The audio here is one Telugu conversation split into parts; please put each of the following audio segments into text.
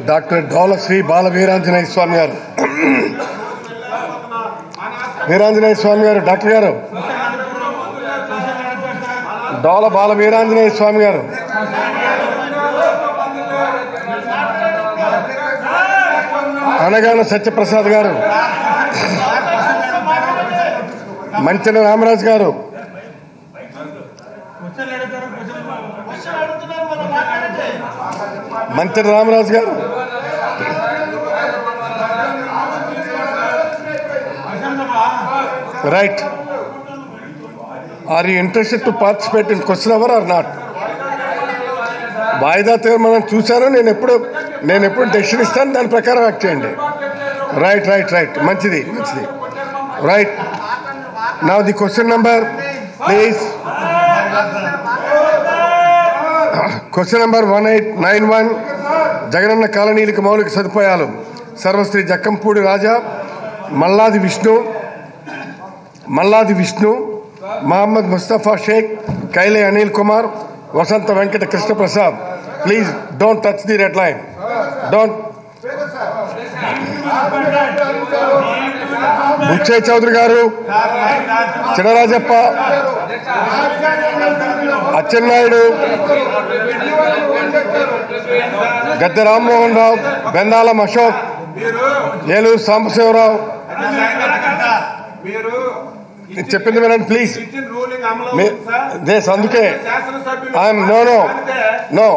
డాక్టర్ డోల శ్రీ బాల వీరాంజనేయ స్వామి గారు వీరాంజనేయ స్వామి గారు డాక్టర్ గారు డోల బాల వీరాంజనేయ స్వామి గారు అనగాన సత్యప్రసాద్ గారు మంచెల రామరాజు గారు మంచెల రామరాజు గారు right are you interested to participate in question hour or not వాయిదా తీర్మానం చూశాను నేను ఎప్పుడు నేను ఎప్పుడు డెసిషన్ ఇస్తాను దాని ప్రకారం యాక్ట్ చేయండి రైట్ రైట్ రైట్ మంచిది మంచిది రైట్ నా the question number please question number one eight nine one Jagananna కాలనీలకు మౌలిక సదుపాయాలు Sarvasri Jakkampudi Raja Malladi Vishnu Malladi Vishnu Mohammed Mustafa Shaik Kaile Anil Kumar Vasantha Venkata Krishna Prasad please don't touch the red line don't Butchaiah Chowdary గారు చినరాజప్ప అచ్చెన్నాయుడు గద్దె రామ్మోహన్ రావు బెందాలం అశోక్ ఏలూరు సాంబశివరావు మీరు నేను చెప్పింది వినండి ప్లీజ్ ఇచ్చిన రూలింగ్ అమలు అవుతుంది సార్. దేస్ అందుకే శాసనసభ్యులు I'm no no no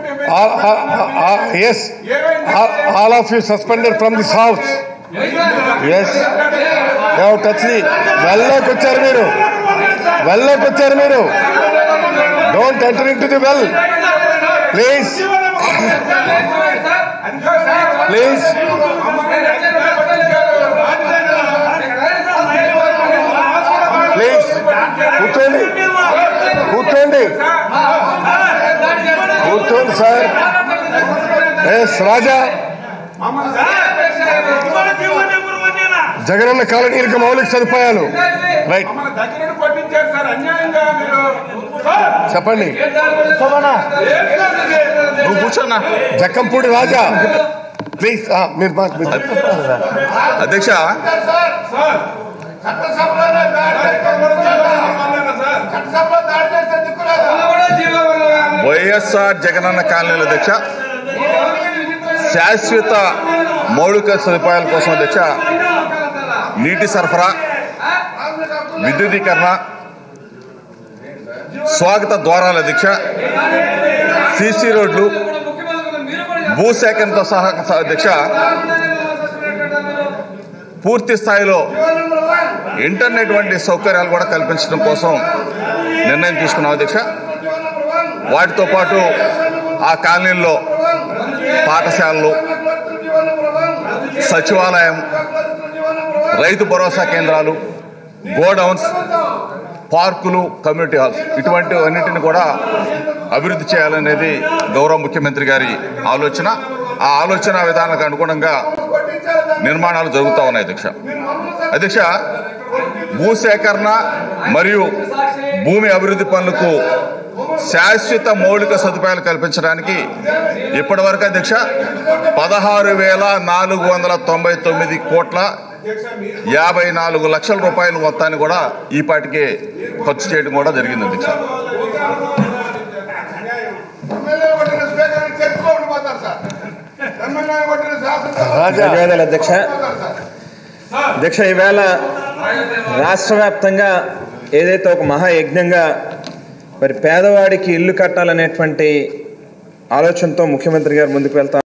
yes all of you suspended from this house yes touch the వెల్లోకి వచ్చారు మీరు వెల్లోకి వచ్చారు మీరు don't enter into the well please please please కూర్చోండి కూర్చోండి కూర్చోండి సార్ ఎస్ రాజా జగనన్న కాలనీలకు మౌలిక సదుపాయాలు రైట్ మన దగ్గర కొట్టించారు సార్ అన్యాయంగా మీరు సార్, చెప్పండి నువ్వు కూర్చోన్నా జక్కంపూడి రాజా ప్లీజ్ మీరు మా- మీరు అధ్యక్ష వైఎస్ఆర్ జగనన్న కాలనీల అధ్యక్ష శాశ్వత మౌలిక సదుపాయాల కోసం అధ్యక్ష నీటి సరఫరా విద్యుదీకరణ స్వాగత ద్వారాల అధ్యక్ష సిసి రోడ్లు భూసేకరణతో సహా అధ్యక్ష పూర్తి స్థాయిలో ఇంటర్నెట్ వంటి సౌకర్యాలు కూడా కల్పించడం కోసం నిర్ణయం తీసుకున్నాం అధ్యక్ష వాటితో పాటు ఆ కాలనీల్లో పాఠశాలలు సచివాలయం రైతు భరోసా కేంద్రాలు గోడౌన్స్ పార్కులు కమ్యూనిటీ హాల్స్ ఇటువంటి అన్నిటిని కూడా అభివృద్ధి చేయాలనేది గౌరవ ముఖ్యమంత్రి గారి ఆలోచన ఆ ఆలోచన విధానాలకు అనుగుణంగా నిర్మాణాలు జరుగుతూ ఉన్నాయి అధ్యక్ష అధ్యక్ష భూసేకరణ మరియు భూమి అభివృద్ధి పనులకు శాశ్వత మౌలిక సదుపాయాలు కల్పించడానికి ఇప్పటి వరకు అధ్యక్ష పదహారు వేల నాలుగు వందల తొంభై తొమ్మిది కోట్ల యాభై నాలుగు లక్షల రూపాయల మొత్తాన్ని కూడా ఈ పాటికే ఖర్చు చేయడం కూడా జరిగింది అధ్యక్ష ఎమ్మెల్యే కొట్టిన స్పీకర్ తెచ్చుకోండి పోతారు సార్ ఎమ్మెల్యే కొట్టిన శాసనసభ రాజా ధన్యవాదాలు అధ్యక్ష అధ్యక్ష ఈవేళ రాష్ట్ర వ్యాప్తంగా ఏదైతే ఒక మహాయజ్ఞంగా మరి పేదవాడికి ఇల్లు కట్టాలనేటువంటి ఆలోచనతో ముఖ్యమంత్రి గారు ముందుకు వెళ్తా